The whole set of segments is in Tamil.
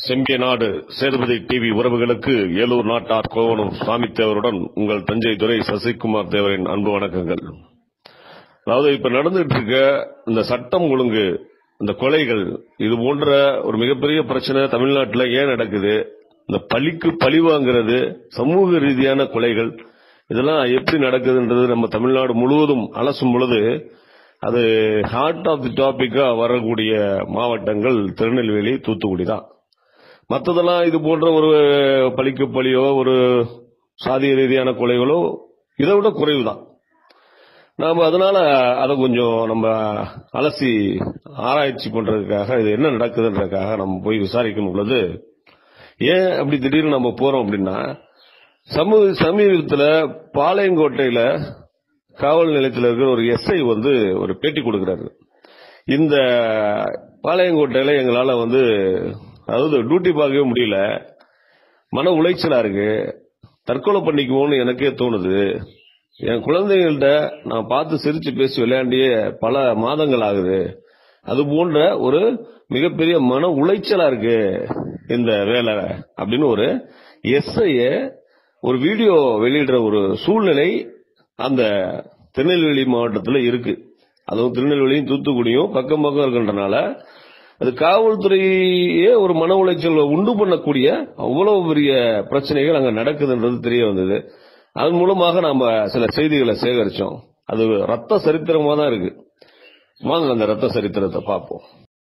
செம்பிய நாடு சேதுபதி டிவி உறவுகளுக்கு ஏலூர் நாட்டார் கோவனூர் சாமி தேவருடன் உங்கள் தஞ்சை துறை சசிகுமார் தேவரின் அன்பு வணக்கங்கள் அதாவது இப்ப நடந்துட்டு இருக்க இந்த சட்டம் ஒழுங்கு இந்த கொலைகள் இது போன்ற ஒரு மிகப்பெரிய பிரச்சனை தமிழ்நாட்டில் ஏன் நடக்குது இந்த பழிக்கு பழி வாங்குறது சமூக ரீதியான கொலைகள் இதெல்லாம் எப்படி நடக்குதுன்றது நம்ம தமிழ்நாடு முழுவதும் அலசும் பொழுது அது ஹார்ட் ஆஃப் தி டாபிக்கா வரக்கூடிய மாவட்டங்கள் திருநெல்வேலி தூத்துக்குடி தான் மற்றதெல்லாம் இது போன்ற ஒரு பழிக்கு பழியோ ஒரு சாதிய ரீதியான கொலைகளோ இதை விட குறைவு தான் நாம அதனால அதை கொஞ்சம் நம்ம அலசி ஆராய்ச்சி பண்றதுக்காக இது என்ன நடக்குதுன்றதுக்காக நம்ம போய் விசாரிக்கும் பொழுது ஏன் அப்படி திடீர்னு நம்ம போறோம் அப்படின்னா சமூக சமீபத்தில் பாளையங்கோட்டையில காவல் நிலையத்தில் இருக்கிற ஒரு எஸ்ஐ வந்து ஒரு பேட்டி கொடுக்கிறாரு இந்த பாளையங்கோட்டையில எங்களால வந்து அதாவது டியூட்டி பார்க்கவே முடியல மன உளைச்சலா இருக்கு தற்கொலை பண்ணிக்குவோம்னு எனக்கே தோணுது என் குழந்தைகள்கிட்ட நான் பார்த்து சிரிச்சு பேசி விளையாண்டியே பல மாதங்கள் ஆகுது அது போன்ற ஒரு மிகப்பெரிய மன உளைச்சலா இருக்கு இந்த வேலை அப்படின்னு ஒரு எஸ்ஐய ஒரு வீடியோ வெளியிடுற ஒரு சூழ்நிலை அந்த திருநெல்வேலி மாவட்டத்தில் இருக்கு அதுவும் திருநெல்வேலியும் தூத்துக்குடியும் பக்கம் பக்கம் இருக்கின்றனால அது காவல்துறையே ஒரு மன உளைச்சல் உண்டு பண்ணக்கூடிய அவ்வளவு பெரிய பிரச்சனைகள் அங்க நடக்குதுன்றது தெரிய வந்தது அதன் மூலமாக நாம சில செய்திகளை சேகரிச்சோம் அது ரத்த சரித்திரமா தான் இருக்கு வாங்க அந்த ரத்த சரித்திரத்தை பார்ப்போம்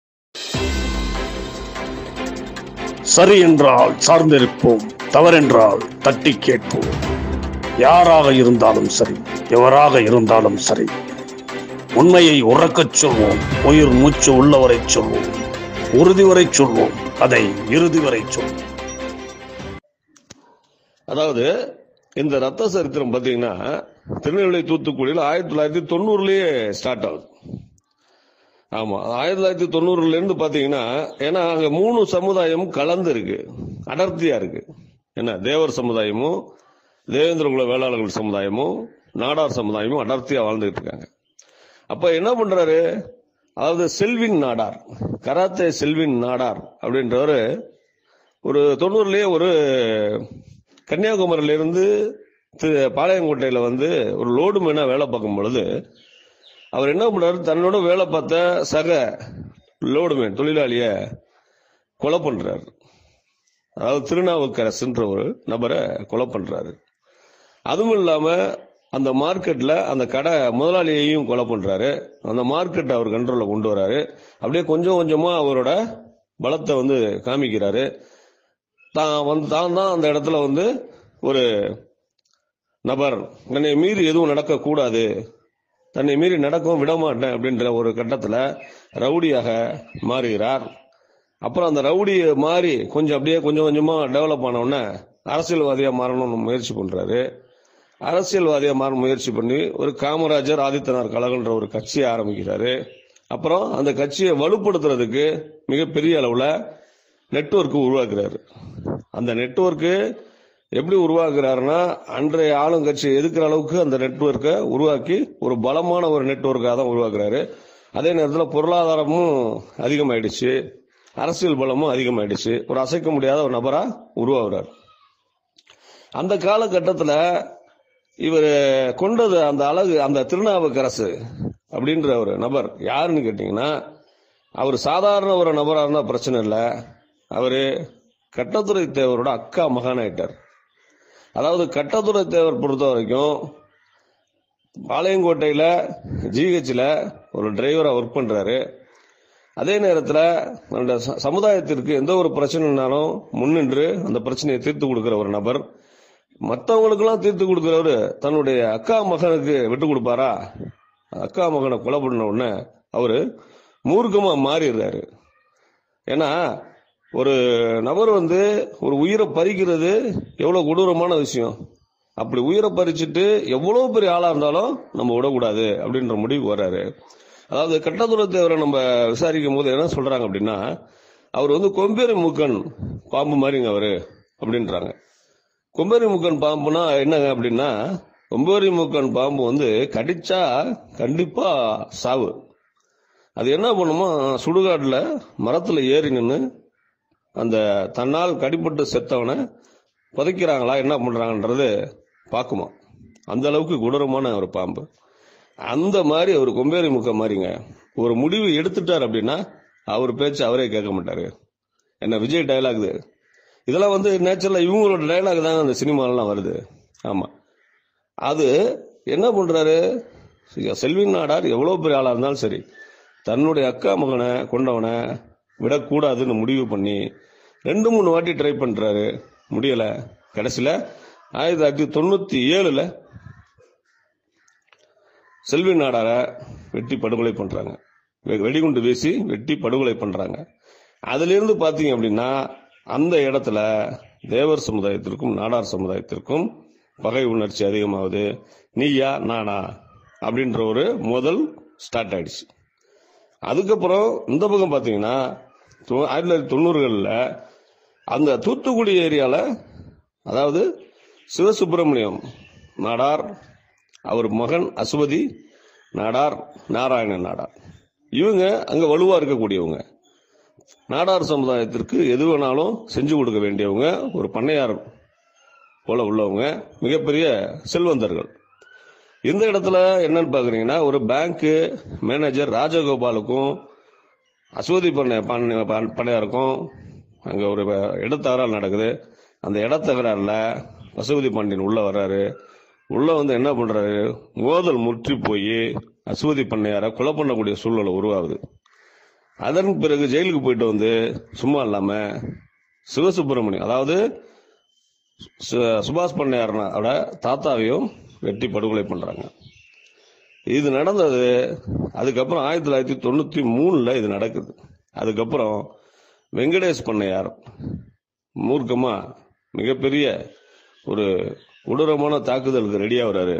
சரி என்றால் சார்ந்திருப்போம் தவறென்றால் தட்டி கேட்போம் யாராக இருந்தாலும் சரி எவராக இருந்தாலும் சரி உண்மையை உறக்கச் சொல்வோம் உயிர் மூச்சு உள்ளவரை சொல்வோம் உறுதி வரை சொல்வோம் அதை இறுதி வரை சொல்வோம் அதாவது இந்த ரத்த சரித்திரம் பாத்தீங்கன்னா திருநெல்வேலி தூத்துக்குடியில் ஆயிரத்தி தொள்ளாயிரத்தி தொண்ணூறுலயே ஸ்டார்ட் ஆகுது ஆமா ஆயிரத்தி தொள்ளாயிரத்தி தொண்ணூறுல இருந்து பாத்தீங்கன்னா ஏன்னா அங்க மூணு சமுதாயம் கலந்து இருக்கு அடர்த்தியா இருக்கு என்ன தேவர் சமுதாயமும் தேவேந்திரகுல வேளாளர்கள் சமுதாயமும் நாடார் சமுதாயமும் அடர்த்தியா வாழ்ந்துகிட்டு இருக்காங்க அப்ப என்ன பண்றாரு அதாவது செல்வின் நாடார் கராத்தே செல்வின் நாடார் அப்படின்றவரு ஒரு தொண்ணூறுலயே ஒரு கன்னியாகுமரியில இருந்து திரு- பாளையங்கோட்டையில வந்து ஒரு லோடு மேனா வேலை பார்க்கும் பொழுது அவர் என்ன பண்றாரு தன்னோட வேலை பார்த்த சக லோடுமேன் தொழிலாளிய கொலை பண்றாரு அதாவது திருநாவுக்கரசுன்ற ஒரு நபரை கொலை பண்றாரு அதுவும் இல்லாம அந்த மார்க்கெட்ல அந்த கடை முதலாளியையும் கொலை பண்றாரு அந்த மார்க்கெட் அவர் கண்ட்ரோல்ல கொண்டு வராரு அப்படியே கொஞ்சம் கொஞ்சமா அவரோட பலத்தை வந்து காமிக்கிறாரு தான் வந்து தான் தான் அந்த இடத்துல வந்து ஒரு நபர் தன்னை மீறி எதுவும் நடக்கக்கூடாது தன்னை மீறி நடக்கவும் விட மாட்டேன் அப்படின்ற ஒரு கட்டத்தில் ரவுடியாக மாறுகிறார் அப்புறம் அந்த ரவுடி மாறி கொஞ்சம் அப்படியே கொஞ்சம் கொஞ்சமா டெவலப் ஆன உடனே அரசியல்வாதியா மாறணும்னு முயற்சி பண்றாரு அரசியல்வாதியா மாற முயற்சி பண்ணி ஒரு காமராஜர் ஆதித்தனார் கழகன்ற ஒரு கட்சியை ஆரம்பிக்கிறாரு அப்புறம் அந்த கட்சியை வலுப்படுத்துறதுக்கு மிகப்பெரிய அளவுல நெட்வொர்க் உருவாக்குறாரு அந்த நெட்வொர்க்கு எப்படி உருவாக்குறாருன்னா அன்றைய ஆளுங்கட்சியை எதிர்க்கிற அளவுக்கு அந்த நெட்வொர்க்கை உருவாக்கி ஒரு பலமான ஒரு நெட்வொர்க்காக தான் உருவாக்குறாரு அதே நேரத்தில் பொருளாதாரமும் அதிகமாயிடுச்சு அரசியல் பலமும் அதிகமாயிடுச்சு ஒரு அசைக்க முடியாத ஒரு நபரா உருவாகுறார் அந்த காலகட்டத்தில் இவர் கொண்டது அந்த அழகு அந்த திருநாவுக்கரசு அப்படின்ற ஒரு நபர் யாருன்னு கேட்டீங்கன்னா அவர் சாதாரண ஒரு நபராக இருந்தால் பிரச்சனை இல்லை அவர் கட்டத்துறை தேவரோட அக்கா மகானாயிட்டார் அதாவது கட்டத்துறை தேவர் பொறுத்த வரைக்கும் பாளையங்கோட்டையில் ஜிஹெச்சில் ஒரு டிரைவராக ஒர்க் பண்ணுறாரு அதே நேரத்தில் அந்த ச- சமுதாயத்திற்கு எந்த ஒரு பிரச்சனைனாலும் முன்னின்று அந்த பிரச்சனையை தீர்த்து கொடுக்கிற ஒரு நபர் மற்றவங்களுக்கெல்லாம் தீர்த்து கொடுக்கிறவரு தன்னுடைய அக்கா மகனுக்கு விட்டு கொடுப்பாரா அக்கா மகனை கொலை பண்ண உடனே அவரு மூர்க்கமா மாறிடுறாரு ஏன்னா ஒரு நபர் வந்து ஒரு உயிரை பறிக்கிறது எவ்வளவு கொடூரமான விஷயம் அப்படி உயிரை பறிச்சுட்டு எவ்வளவு பெரிய ஆளா இருந்தாலும் நம்ம விடக்கூடாது அப்படின்ற முடிவுக்கு வர்றாரு அதாவது கட்டதுரத்தேவரை நம்ம விசாரிக்கும் போது என்ன சொல்றாங்க அப்படின்னா அவர் வந்து கொம்பேரி மூக்கன் பாம்பு மாதிரிங்க அவரு அப்படின்றாங்க கொம்பேரி மூக்கன் பாம்புனா என்னங்க அப்படின்னா கொம்பேரி மூக்கன் பாம்பு வந்து கடிச்சா கண்டிப்பா சாவு அது என்ன பண்ணுமா சுடுகாட்டில் மரத்தில் ஏறி நின்று அந்த தன்னால் கடிப்பட்டு செத்தவனை புதைக்கிறாங்களா என்ன பண்றாங்கன்றது பார்க்குமா அந்த அளவுக்கு கொடூரமான ஒரு பாம்பு அந்த மாதிரி அவர் கொம்பேரி முக்க மாதிரிங்க ஒரு முடிவு எடுத்துட்டார் அப்படின்னா அவர் பேச்சு அவரே கேட்க மாட்டாரு என்ன விஜய் டயலாக் இது இதெல்லாம் வந்து நேச்சுரலா இவங்களோட டயலாக் தாங்க அந்த சினிமாலலாம் வருது ஆமா அது என்ன பண்றாரு செல்வின் நாடார் எவ்வளவு பெரிய ஆளா இருந்தாலும் சரி தன்னுடைய அக்கா மகனை கொண்டவனை விடக்கூடாதுன்னு முடிவு பண்ணி ரெண்டு மூணு வாட்டி ட்ரை பண்றாரு முடியல கடைசியில ஆயிரத்தி தொள்ளாயிரத்தி தொண்ணூத்தி ஏழுல செல்வி நாடார வெட்டி படுகொலை பண்றாங்க வெ- வெடிகுண்டு வீசி வெட்டி படுகொலை பண்றாங்க அதுல இருந்து பாத்தீங்க அப்படின்னா அந்த இடத்துல தேவர் சமுதாயத்திற்கும் நாடார் சமுதாயத்திற்கும் பகை உணர்ச்சி அதிகமாகுது நீயா நானா அப்படின்ற ஒரு முதல் ஸ்டார்ட் ஆயிடுச்சு அதுக்கப்புறம் இந்த பக்கம் பாத்தீங்கன்னா தொ- ஆயிரத்தி தொள்ளாயிரத்தி தொண்ணூறுகளில் அந்த தூத்துக்குடி ஏரியால அதாவது சிவசுப்பிரமணியம் நாடார் அவர் மகன் அசுவதி நாடார் நாராயணன் நாடார் இவங்க அங்க வலுவா இருக்கக்கூடியவங்க நாடார் சமுதாயத்திற்கு எது வேணாலும் செஞ்சு கொடுக்க வேண்டியவங்க ஒரு பண்ணையார் போல உள்ளவங்க மிகப்பெரிய செல்வந்தர்கள் இந்த இடத்துல என்னன்னு பாக்குறீங்கன்னா ஒரு பேங்க் மேனேஜர் ராஜகோபாலுக்கும் அஸ்வதி பண்ண பண்ண- பண்ண- பண்ணையாருக்கும் அங்க ஒரு இடத்தகராறு நடக்குது அந்த இடத்தகராறுல பசுபதி பாண்டியன் உள்ள வர்றாரு உள்ள வந்து என்ன பண்றாரு மோதல் முற்றி போய் அசுவதி பண்ணையார கொலை பண்ணக்கூடிய சூழ்நிலை உருவாகுது அதன் பிறகு ஜெயிலுக்கு போயிட்டு வந்து சும்மா இல்லாம சிவசுப்பிரமணியம் அதாவது சு- சுபாஷ் பண்ணையாரோட தாத்தாவையும் வெட்டி படுகொலை பண்றாங்க இது நடந்தது அதுக்கப்புறம் ஆயிரத்தி தொள்ளாயிரத்தி தொண்ணூத்தி மூணுல இது நடக்குது அதுக்கப்புறம் வெங்கடேஷ் பண்ணையார் மூர்க்கமா மிகப்பெரிய ஒரு கொடூரமான தாக்குதலுக்கு ரெடி ஆகுறாரு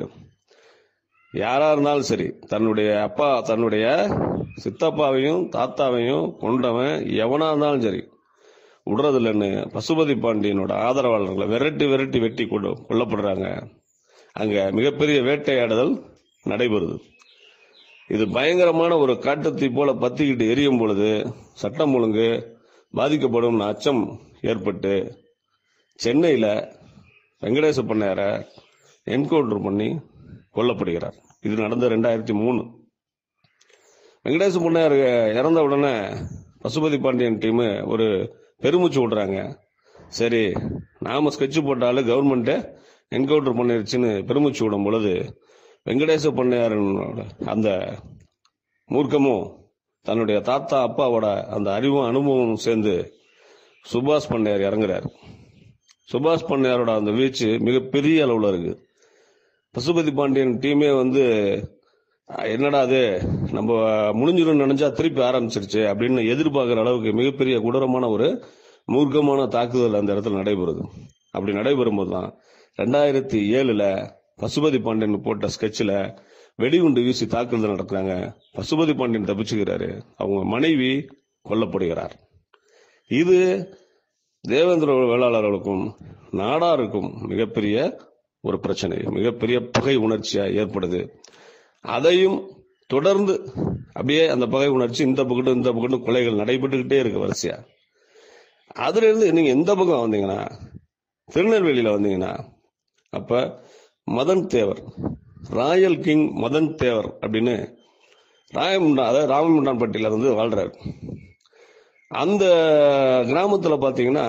யாரா இருந்தாலும் சரி தன்னுடைய அப்பா தன்னுடைய சித்தப்பாவையும் தாத்தாவையும் கொண்டவன் எவனா இருந்தாலும் சரி விடுறதில்லன்னு பசுபதி பாண்டியனோட ஆதரவாளர்களை விரட்டி விரட்டி வெட்டி கொண்டு கொல்லப்படுறாங்க அங்க மிகப்பெரிய வேட்டையாடுதல் நடைபெறுது இது பயங்கரமான ஒரு காட்டுத்தீ போல பத்திக்கிட்டு எரியும் பொழுது சட்டம் ஒழுங்கு பாதிக்கப்படும் அச்சம் ஏற்பட்டு சென்னையில வெங்கடேச பண்ணையார என்கவுண்டர் பண்ணி கொல்லப்படுகிறார் இது நடந்த ரெண்டாயிரத்தி மூணு வெங்கடேச பண்ணையார் இறந்த உடனே பசுபதி பாண்டியன் டீம் ஒரு பெருமூச்சு விடுறாங்க சரி நாம ஸ்கெட்ச் போட்டாலும் கவர்மெண்ட் என்கவுண்டர் பண்ணிருச்சுன்னு பெருமூச்சு விடும் பொழுது வெங்கடேச பண்ணையாரனோட அந்த மூர்க்கமும் தன்னுடைய தாத்தா அப்பாவோட அந்த அறிவும் அனுபவமும் சேர்ந்து சுபாஷ் பண்ணையார் இறங்குறார் சுபாஷ் பண்ணையாரோட அந்த வீச்சு மிகப்பெரிய அளவுல இருக்கு பசுபதி பாண்டியன் டீமே வந்து அஹ், என்னடா அது நம்ம முடிஞ்சிடும் நினைச்சா திருப்பி ஆரம்பிச்சிருச்சு அப்படின்னு எதிர்பார்க்கிற அளவுக்கு மிகப்பெரிய கொடூரமான ஒரு மூர்க்கமான தாக்குதல் அந்த இடத்துல நடைபெறுது அப்படி நடைபெறும் போது தான் ரெண்டாயிரத்தி ஏழுல பசுபதி பாண்டியன் போட்ட ஸ்கெட்சில் வெடிகுண்டு வீசி தாக்குதல் நடத்துறாங்க பசுபதி பாண்டியன் தப்பிச்சுக்கிறாரு அவங்க மனைவி கொல்லப்படுகிறார் இது தேவேந்திர வேளாளர்களுக்கும் நாடாருக்கும் மிகப்பெரிய ஒரு பிரச்சனை மிகப்பெரிய பகை உணர்ச்சியா ஏற்படுது அதையும் தொடர்ந்து அப்படியே அந்த பகை உணர்ச்சி இந்த பக்கத்து இந்த பக்கத்து கொலைகள் நடைபெற்றுக்கிட்டே இருக்கு வரிசையா அதுல இருந்து நீங்க எந்த பக்கம் வந்தீங்கன்னா திருநெல்வேலியில வந்தீங்கன்னா அப்ப மதன் தேவர் ராயல் கிங் மதன் தேவர் அப்படின்னு ராயமுண்டா அதாவது ராமமுண்டான்பட்டியில வந்து வாழ்றாரு அந்த கிராமத்துல பாத்தீங்கன்னா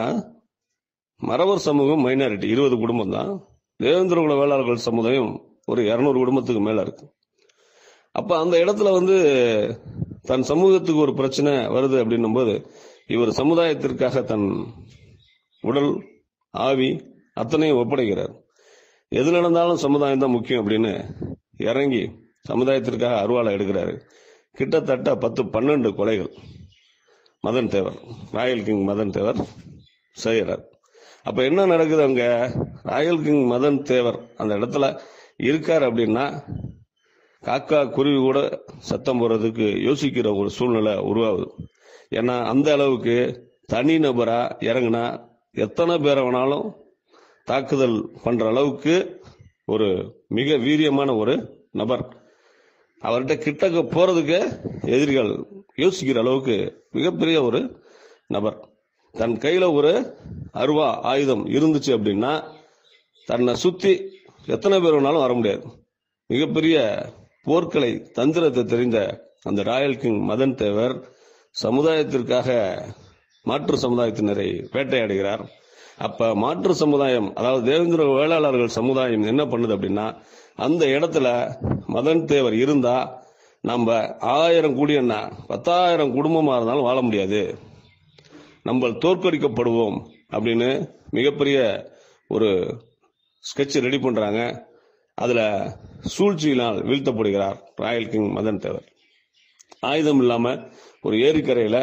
மறவர் சமூகம் மைனாரிட்டி இருபது குடும்பம் தான் தேவேந்திரகுல வேளாளர்கள் சமுதாயம் ஒரு இருநூறு குடும்பத்துக்கு மேல இருக்கு அப்ப அந்த இடத்துல வந்து தன் சமூகத்துக்கு ஒரு பிரச்சனை வருது அப்படின்னும் போது இவர் சமுதாயத்திற்காக தன் உடல் ஆவி அத்தனையும் ஒப்படைக்கிறார் எது நடந்தாலும் சமுதாயம் தான் முக்கியம் அப்படின்னு இறங்கி சமுதாயத்திற்காக அருவாளை எடுக்கிறாரு கிட்டத்தட்ட பத்து பன்னெண்டு கொலைகள் மதன் தேவர் ராயல் கிங் மதன் தேவர் செய்கிறார் அப்ப என்ன நடக்குது அங்க ராயல் கிங் மதன் தேவர் அந்த இடத்துல இருக்கார் அப்படின்னா காக்கா குருவி கூட சத்தம் போடுறதுக்கு யோசிக்கிற ஒரு சூழ்நிலை உருவாகுது ஏன்னா அந்த அளவுக்கு தனி நபரா இறங்குனா எத்தனை பேரை வேணாலும் தாக்குதல் பண்ற அளவுக்கு ஒரு மிக வீரியமான ஒரு நபர் அவர்கிட்ட கிட்டக்க போறதுக்கு எதிரிகள் யோசிக்கிற அளவுக்கு மிகப்பெரிய ஒரு நபர் தன் கையில ஒரு அருவா ஆயுதம் இருந்துச்சு அப்படின்னா தன்னை சுத்தி எத்தனை பேர் வேணாலும் வர முடியாது மிகப்பெரிய போர்க்கலை தந்திரத்தை தெரிந்த அந்த ராயல் கிங் மதன் தேவர் சமுதாயத்திற்காக மாற்று சமுதாயத்தினரை வேட்டையாடுகிறார் அப்ப மாற்று சமுதாயம் அதாவது தேவேந்திர வேளாளர்கள் சமுதாயம் என்ன பண்ணுது அப்படின்னா அந்த இடத்துல மதன் தேவர் இருந்தா நம்ம ஆயிரம் கூடி என்ன பத்தாயிரம் குடும்பமா இருந்தாலும் வாழ முடியாது நம்ம தோற்கடிக்கப்படுவோம் அப்படின்னு மிகப்பெரிய ஒரு ஸ்கெட்ச் ரெடி பண்றாங்க அதுல சூழ்ச்சியினால் வீழ்த்தப்படுகிறார் ராயல் கிங் மதன் தேவர் ஆயுதம் இல்லாம ஒரு ஏரிக்கரையில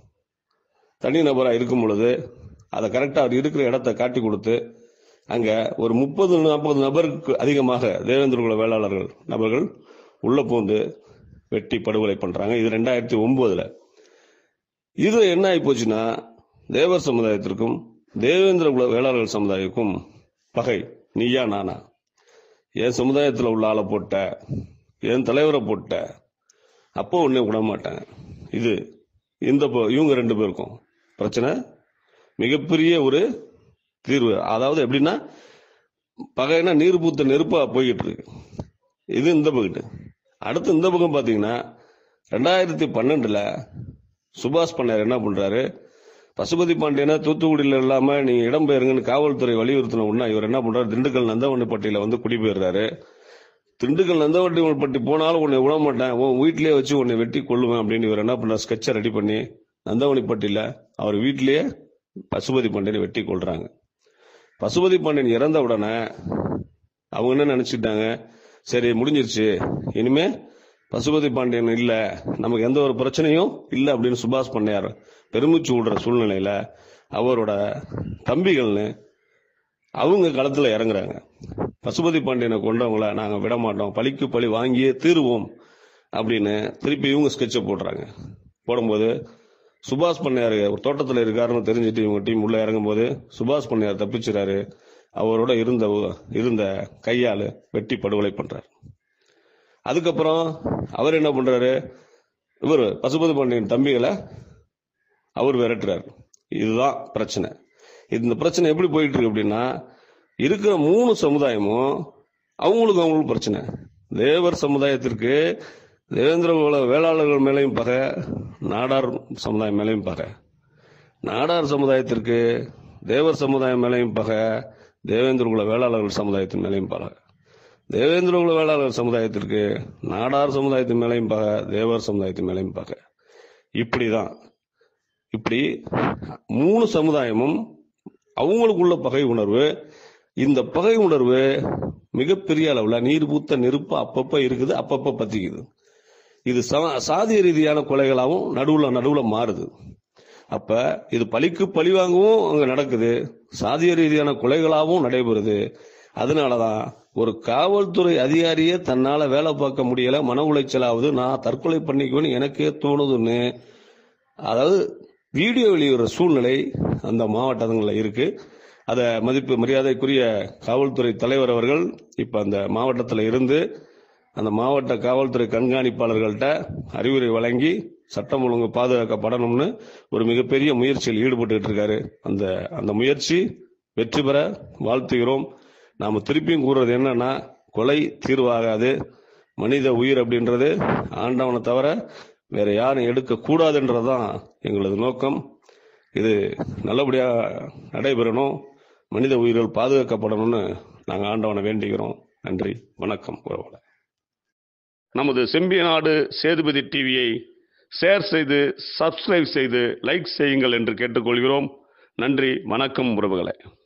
தனி நபரா இருக்கும் பொழுது அதை கரெக்டா அவர் இருக்கிற இடத்தை காட்டி கொடுத்து அங்க ஒரு முப்பது நாற்பது நபருக்கு அதிகமாக தேவேந்திர குல வேளாளர்கள் நபர்கள் உள்ள பூந்து வெட்டி படுகொலை பண்றாங்க இது ரெண்டாயிரத்தி ஒன்பதுல இது என்ன ஆகி போச்சுன்னா தேவர் சமுதாயத்திற்கும் தேவேந்திர குல வேளாளர்கள் சமுதாயத்துக்கும் பகை நீயா நானா என் சமுதாயத்தில் உள்ள ஆளை போட்ட என் தலைவரை போட்ட அப்போ உன்னை விட மாட்டேன் இது இந்த ப- இவங்க ரெண்டு பேருக்கும் பிரச்சனை மிகப்பெரிய ஒரு தீர்வு அதாவது எப்படின்னா பகைனா நீர் பூத்த நெருப்பா போய்கிட்டு இருக்கு இது இந்த பக்கத்து அடுத்து இந்த பக்கம் பாத்தீங்கன்னா ரெண்டாயிரத்தி பன்னெண்டுல சுபாஷ் பண்ணார் என்ன பண்றாரு பசுபதி பாண்டியனா தூத்துக்குடியில இல்லாம நீங்க இடம் பெயருங்கன்னு காவல்துறை வலியுறுத்தின உடனே இவர் என்ன பண்றாரு திண்டுக்கல் நந்தவண்டிப்பட்டியில வந்து குடிபெயர்றாரு திண்டுக்கல் நந்தவண்டிப்பட்டி போனாலும் உன்னை விட மாட்டேன் உன் வீட்டிலேயே வச்சு உன்னை வெட்டி கொள்ளுவேன் அப்படின்னு இவர் என்ன பண்றாரு ஸ்கெட்சை ரெடி பண்ணி நந்தவனிப்பட்டியில அவர் வீட்டிலேயே பசுபதி பாண்டியனை வெட்டி கொள்றாங்க பசுபதி பாண்டியன் இறந்த உடனே அவங்க என்ன நினைச்சிட்டாங்க சரி முடிஞ்சிருச்சு இனிமே பசுபதி பாண்டியன் இல்ல நமக்கு எந்த ஒரு பிரச்சனையும் இல்ல அப்படின்னு சுபாஷ் பண்ணையார் பெருமிச்சு விடுற சூழ்நிலையில அவரோட தம்பிகள்னு அவங்க களத்துல இறங்குறாங்க பசுபதி பாண்டியனை கொண்டவங்கள நாங்க விட மாட்டோம் பழிக்கு பழி வாங்கியே தீருவோம் அப்படின்னு திருப்பி இவங்க ஸ்கெட்சை போடுறாங்க போடும்போது சுபாஷ் பண்ணையார் ஒரு தோட்டத்தில் இருக்காருன்னு தெரிஞ்சுட்டு இவங்க டீம் உள்ள இறங்கும்போது சுபாஷ் பண்ணையார் தப்பிச்சுறாரு அவரோட இருந்த இருந்த கையால் வெட்டி படுகொலை பண்றாரு அதுக்கப்புறம் அவர் என்ன பண்றாரு இவர் பசுபதி பாண்டியன் தம்பிகளை அவர் விரட்டுறாரு இதுதான் பிரச்சனை இந்த பிரச்சனை எப்படி போயிட்டு இருக்கு அப்படின்னா இருக்கிற மூணு சமுதாயமும் அவங்களுக்கு அவங்களுக்கு பிரச்சனை தேவர் சமுதாயத்திற்கு தேவேந்திர குல வேளாளர்கள் மேலேயும் பகை நாடார் சமுதாயம் மேலேயும் பகை நாடார் சமுதாயத்திற்கு தேவர் சமுதாயம் மேலேயும் பகை தேவேந்திர குல வேளாளர்கள் சமுதாயத்தின் மேலேயும் பகை தேவேந்திர குல வேளாளர் சமுதாயத்திற்கு நாடார் சமுதாயத்தின் மேலேயும் பகை தேவர் சமுதாயத்தின் மேலேயும் பகை இப்படிதான் இப்படி மூணு சமுதாயமும் அவங்களுக்குள்ள பகை உணர்வு இந்த பகை உணர்வு மிகப்பெரிய அளவுல நீர் பூத்த நெருப்பு அப்பப்ப இருக்குது அப்பப்ப பத்திக்குது இது சா- சாதிய ரீதியான கொலைகளாகவும் நடுவுல நடுவுல மாறுது அப்ப இது பழிக்கு பழி வாங்கவும் அங்க நடக்குது சாதிய ரீதியான கொலைகளாகவும் நடைபெறுது அதனாலதான் ஒரு காவல்துறை அதிகாரியே தன்னால வேலை பார்க்க முடியல மன உளைச்சலாவது நான் தற்கொலை பண்ணிக்குவேன்னு எனக்கே தோணுதுன்னு அதாவது வீடியோ வெளியிடுற சூழ்நிலை அந்த மாவட்டங்களில் இருக்கு அத மதிப்பு மரியாதைக்குரிய காவல்துறை தலைவர் அவர்கள் இப்ப அந்த மாவட்டத்தில் இருந்து அந்த மாவட்ட காவல்துறை கண்காணிப்பாளர்கள்ட்ட அறிவுரை வழங்கி சட்டம் ஒழுங்கு பாதுகாக்கப்படணும்னு ஒரு மிகப்பெரிய முயற்சியில் ஈடுபட்டு இருக்காரு அந்த அந்த முயற்சி வெற்றி பெற வாழ்த்துகிறோம் நாம திருப்பியும் கூறுறது என்னன்னா கொலை தீர்வாகாது மனித உயிர் அப்படின்றது ஆண்டவனை தவிர வேற யாரும் எடுக்க கூடாதுன்றதுதான் எங்களது நோக்கம் இது நல்லபடியா நடைபெறணும் மனித உயிர்கள் பாதுகாக்கப்படணும்னு நாங்க ஆண்டவனை வேண்டிக்கிறோம் நன்றி வணக்கம் உறவுகளை நமது செம்பியநாடு சேதுபதி டிவியை ஷேர் செய்து சப்ஸ்கிரைப் செய்து லைக் செய்யுங்கள் என்று கேட்டுக்கொள்கிறோம் நன்றி வணக்கம் உறவுகளை